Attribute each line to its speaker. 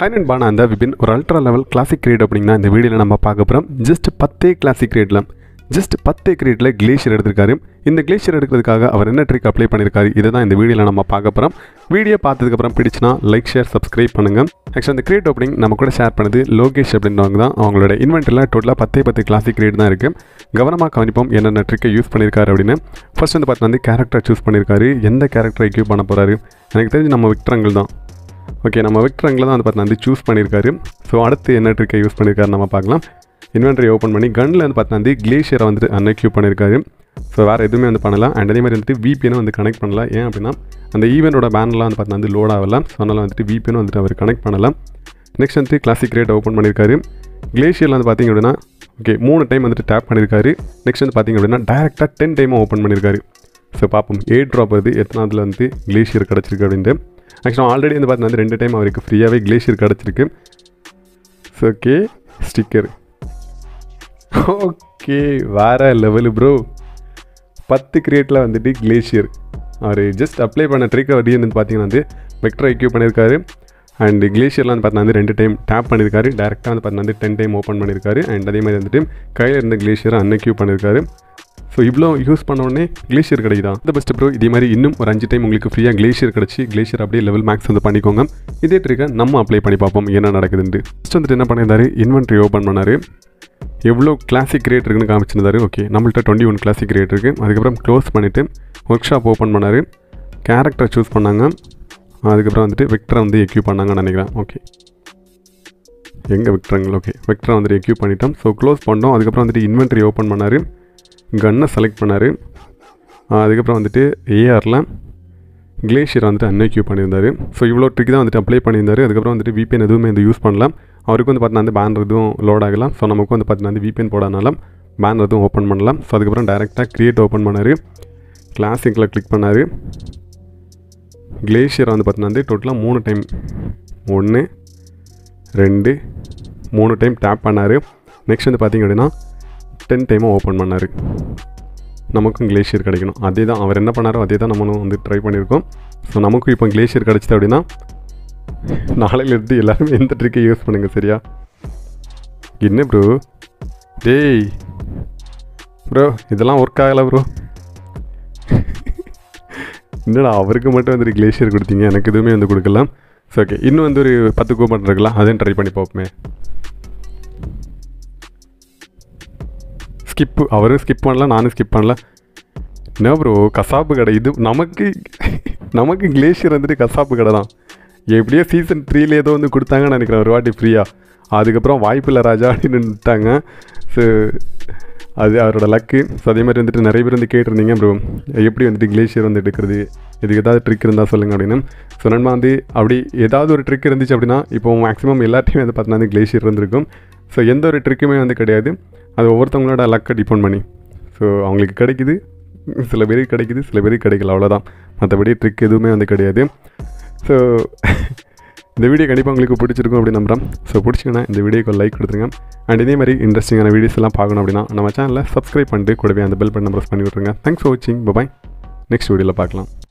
Speaker 1: high நண்பான அந்த விபின் ஒரு ultra level classic great அப்படின்னா இந்த வீடியோவில் நம்ம பார்க்க போகிறோம் ஜஸ்ட் பத்தே கிளாசிக் கிரேட்டில் ஜஸ்ட் பத்தே கிரேட்டில் கிளேஷியர் எடுத்திருக்காரு இந்த கிளேஷியர் எடுக்கிறதுக்காக அவர் என்ன ட்ரிக் அப்ளை பண்ணியிருக்காரு இதை தான் இந்த வீடியோவில் நம்ம பார்க்க போகிறோம் வீடியோ பார்த்ததுக்கப்புறம் பிடிச்சினா லைக் ஷேர் சப்ஸ்கிரைப் பண்ணுங்கள் ஆக்சுவலாக இந்த கிரேட் ஓப்பனிங் நம்ம கூட ஷேர் பண்ணது லோகேஷ் அப்படின்றவங்க தான் அவங்களோட இன்வென்ட்டரில் டோட்டலாக பத்தே பத்து கிளாசிக் கிரேட் தான் இருக்குது கவனமாக கவனிப்போம் என்னென்ன ட்ரிக்கை யூஸ் பண்ணியிருக்காரு அப்படின்னு ஃபர்ஸ்ட் வந்து பார்த்தா வந்து கேரக்டர் சூஸ் பண்ணியிருக்காரு எந்த கேரக்டரை எக்யூப் பண்ண போகிறாரு எனக்கு தெரிஞ்சு நம்ம விக்டரங்கள் தான் ஓகே நம்ம விக்டரங்கில் தான் வந்து பார்த்தா வந்து சூஸ் பண்ணியிருக்காரு ஸோ அடுத்து என்ன ட்ரிக்கை யூஸ் பண்ணியிருக்காரு நம்ம பார்க்கலாம் இன்வென்ட்ரி ஓப்பன் பண்ணி கன்னில் வந்து பார்த்தா வந்து கிளேஷியரை வந்துட்டு அன்எக்யூப் பண்ணியிருக்காரு ஸோ வேறு எதுவுமே வந்து பண்ணலாம் அண்ட் அதே மாதிரி வந்துட்டு VPN வந்து கனெக்ட் பண்ணலாம் ஏன் அப்படின்னா அந்த ஈவெண்ட்டோட பேனர்லாம் வந்து பார்த்தா வந்து லோட் ஆகலாம் ஸோ அதனால் வந்துட்டு VPN வந்துட்டு அவர் கனெக்ட் பண்ணலாம் நெக்ஸ்ட் வந்து கிளாசிக் ரேட் ஓப்பன் பண்ணியிருக்காரு கிளேஷியரில் வந்து பார்த்தீங்க அப்படின்னா ஓகே மூணு டைம் வந்துட்டு டேப் பண்ணியிருக்காரு நெக்ஸ்ட் வந்து பார்த்தீங்க அப்படின்னா டேரெக்டாக டென் டைமாக ஓப்பன் பண்ணியிருக்காரு ஸோ பார்ப்போம் எயிட் ட்ராப் வருது எத்தனாவதுல வந்து கிளேஷியர் கிடச்சிருக்கு அப்படின்ட்டு ஆக்சுவலாக ஆல்ரெடி வந்து பார்த்தீங்கன்னா ரெண்டு டைம் அவருக்கு ஃப்ரீயாகவே கிளேஷியர் கிடச்சிருக்கு ஸோ ஓகே ஸ்டிக்கர் ஓகே வேற லெவலு ப்ரோ பத்து கிரியேட்டில் வந்துட்டு கிளேஷியர் அவர் ஜஸ்ட் அப்ளை பண்ண ட்ரிக் அப்படி வந்து பார்த்தீங்கன்னா வந்து வெக்டர் எக்யூ பண்ணியிருக்காரு அண்ட் கிளேஷியரில் வந்து பார்த்தீங்கன்னா வந்து ரெண்டு டைம் டேப் பண்ணியிருக்காரு டேரெக்டாக வந்து பார்த்தீங்கன்னா வந்து டென் டைம் ஓப்பன் பண்ணியிருக்காரு அண்ட் அதே மாதிரி வந்துட்டு கையில் இருந்த கிளேஷியரை அன்எக்யூ பண்ணியிருக்காரு ஸோ இவ்வளோ யூஸ் பண்ண உடனே கிளேஷியர் கிடைக்குதா இந்த பெஸ்ட் ப்ரோ இதே மாதிரி இன்னும் ஒரு அஞ்சு டைம் உங்களுக்கு ஃப்ரீயாக கிளேஷியர் கிடச்சி கிளேஷியர் அப்படியே லெவல் மேக்ஸ் வந்து பண்ணிக்கோங்க இதே ட்ரிக்கை நம்ம அப்ளை பண்ணி பார்ப்போம் என்ன நடக்குதுன்ட்டு ஃபஸ்ட் வந்துட்டு என்ன பண்ணியிருந்தாரு இன்வென்ட்ரி ஓப்பன் பண்ணார் எவ்வளோ கிளாசிக் ரேட் இருக்குன்னு காமிச்சிருந்தாரு ஓகே நம்மள்ட்ட டுவெண்ட்டி ஒன் கிளாசிக் ரேட் இருக்குது அதுக்கப்புறம் க்ளோஸ் பண்ணிவிட்டு ஒர்க் ஷாப் ஓப்பன் பண்ணார் கேரக்டர் சூஸ் பண்ணாங்க அதுக்கப்புறம் வந்துட்டு விக்டரை வந்து எக்யூ பண்ணாங்கன்னு நினைக்கிறேன் ஓகே எங்கே விக்டருங்களா ஓகே விக்டரை வந்துட்டு எக்யூ பண்ணிட்டோம் ஸோ க்ளோஸ் பண்ணோம் அதுக்கப்புறம் வந்துட்டு இன்வென்ட்ரி ஓப்பன் பண்ணார் கன்னை செலக்ட் பண்ணார் அதுக்கப்புறம் வந்துட்டு ஏஆரில் கிளேஷியர் வந்துட்டு அன்எக்யூ பண்ணியிருந்தார் ஸோ இவ்வளோ ட்ரிக் தான் வந்துட்டு அப்ளை பண்ணியிருந்தார் அதுக்கப்புறம் வந்துட்டு VPN எதுவுமே வந்து யூஸ் பண்ணலாம் அவருக்கு வந்து பார்த்தீங்கன்னா வந்து பேனர் எதுவும் லோட் ஆகலாம் ஸோ நமக்கு வந்து பார்த்தீங்கன்னா வந்து VPN போடாதனால பேனர் எதுவும் ஓப்பன் பண்ணலாம் ஸோ அதுக்கப்புறம் டேரெக்டாக க்ரியேட் ஓப்பன் பண்ணார் கிளாசிக்கில் கிளிக் பண்ணார் கிளேஷியர் வந்து பார்த்தீங்கன்னா வந்து டோட்டலாக மூணு டைம் ஒன்று ரெண்டு மூணு டைம் டேப் பண்ணார் நெக்ஸ்ட் வந்து பார்த்தீங்க அப்படின்னா டென் டைமாக ஓப்பன் பண்ணார் நமக்கும் கிளேஷியர் கிடைக்கணும் அதே தான் அவர் என்ன பண்ணாரோ அதே தான் நம்மளும் வந்து ட்ரை பண்ணியிருக்கோம் ஸோ நமக்கும் இப்போ கிளேஷியர் கிடச்சிது அப்படின்னா நாளையிலேருந்து எல்லாருமே எந்த ட்ரிக்கை யூஸ் பண்ணுங்க சரியா என்ன ப்ரோ டேய் ப்ரோ இதெல்லாம் ஒர்க் ஆகலை ப்ரோ என்னடா அவருக்கு மட்டும் வந்து கிளேஷியர் கொடுத்தீங்க எனக்கு எதுவுமே வந்து கொடுக்கலாம் ஸோ ஓகே இன்னும் வந்து ஒரு பத்து கூப்பன் இருக்கலாம் அதையும் ட்ரை பண்ணி பார்ப்போமே ஸ்கிப்பு அவரும் ஸ்கிப் பண்ணல நானும் ஸ்கிப் பண்ணல என்ன ப்ரோ கசாப்பு கடை இது நமக்கு நமக்கு கிளேஷியர் வந்துட்டு கசாப்பு கடை தான் எப்படியோ சீசன் த்ரீல ஏதோ வந்து கொடுத்தாங்கன்னு நினைக்கிறேன் ஒரு வாட்டி ஃப்ரீயாக அதுக்கப்புறம் வாய்ப்பில்லை ராஜா அப்படின்னு விட்டாங்க ஸோ அது அவரோட லக்கு ஸோ அதே மாதிரி வந்துட்டு நிறைய பேர் வந்து கேட்டிருந்தீங்க ப்ரோ எப்படி வந்துட்டு கிளேஷியர் வந்து எடுக்கிறது இதுக்கு ஏதாவது ட்ரிக் இருந்தால் சொல்லுங்கள் அப்படின்னு ஸோ நண்பா வந்து அப்படி ஏதாவது ஒரு ட்ரிக் இருந்துச்சு அப்படின்னா இப்போ மேக்ஸிமம் எல்லாத்தையுமே வந்து பார்த்தீங்கன்னா வந்து கிளேஷியர் இருந்திருக்கும் ஸோ எந்த ஒரு ட்ரிக்குமே வந்து கிடையாது அது ஒவ்வொருத்தவங்களோட லக்கை டிபெண்ட் பண்ணி ஸோ அவங்களுக்கு கிடைக்குது சில பேருக்கு கிடைக்குது சில பேருக்கு கிடைக்கல அவ்வளோதான் மற்றபடி ட்ரிக் எதுவுமே வந்து கிடையாது ஸோ இந்த வீடியோ கண்டிப்பாக உங்களுக்கு பிடிச்சிருக்கும் அப்படின்னு நம்புறேன் ஸோ பிடிச்சிங்கன்னா இந்த வீடியோக்கு லைக் கொடுத்துருங்க அண்ட் இதே மாதிரி இன்ட்ரெஸ்டிங்கான வீடியோஸ் எல்லாம் பார்க்கணும் அப்படின்னா நம்ம சேனலில் சப்ஸ்கிரைப் பண்ணிட்டு கூடவே அந்த பெல் பட்டன் ப்ரெஸ் பண்ணி விட்ருங்க தேங்க்ஸ் ஃபார் வாட்சிங் பாய் நெக்ஸ்ட் வீடியோவில் பார்க்கலாம்